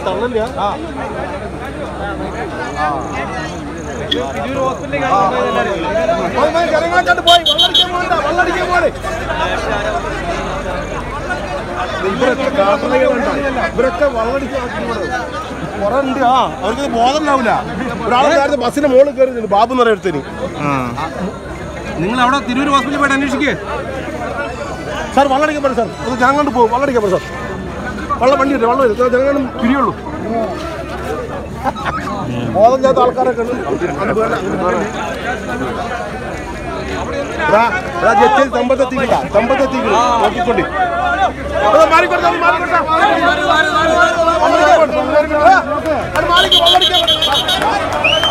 തള്ളില്ല ആ പോയി, പോയി, കരങ്ങാട്ടാണ്ട് പോയി വെള്ളടിക്കാൻ പോകണ്ട വെള്ളടിക്കാൻ പോലെ ഇവരൊക്കെ കാട്ടുകയുണ്ട് ഇവരൊക്കെ വെള്ളടിക്കാൻ കുറെ ഉണ്ട് ആ അവർക്ക് ബോധം ഉണ്ടാവില്ല ഒരാളെ നേരത്തെ ബസ്സിന്റെ മുകളിൽ കയറി ബാബു എന്ന് പറയുന്നതിന് നിങ്ങൾ അവിടെ തിരൂർ ഹോസ്പിറ്റലിൽ പോയിട്ട് അന്വേഷിക്കേ സാർ വെള്ളടിക്കാൻ പറ്റും സാർ അത് ഞാൻ കൊണ്ട് പോകും വെള്ളടിക്കാൻ പറ്റും സാർ വെള്ളം വണ്ടി വരും വെള്ളം വരും ജനങ്ങളും പിരിയുള്ളൂ ബോധം ചെയ്യാത്ത ആൾക്കാരൊക്കെ ഉണ്ട് അത് വേണ്ട, അത് വേണ്ട. എടാ, എടാ, ജഡ്ജിയിൽ തമ്പത്തെത്തിക്കില്ല തമ്പത്തെത്തിക്കില്ല നോക്കിക്കൊണ്ട് അത് മാറിക്കോട്ടെ അത് മാറിക്കോട്ടെ വെള്ളടിക്കാൻ പോട്ടെ, വെള്ളടിക്കാൻ പോട്ടെ. അത് മാറിക്കോ, വെള്ളടിക്കാൻ പോട്ടെ.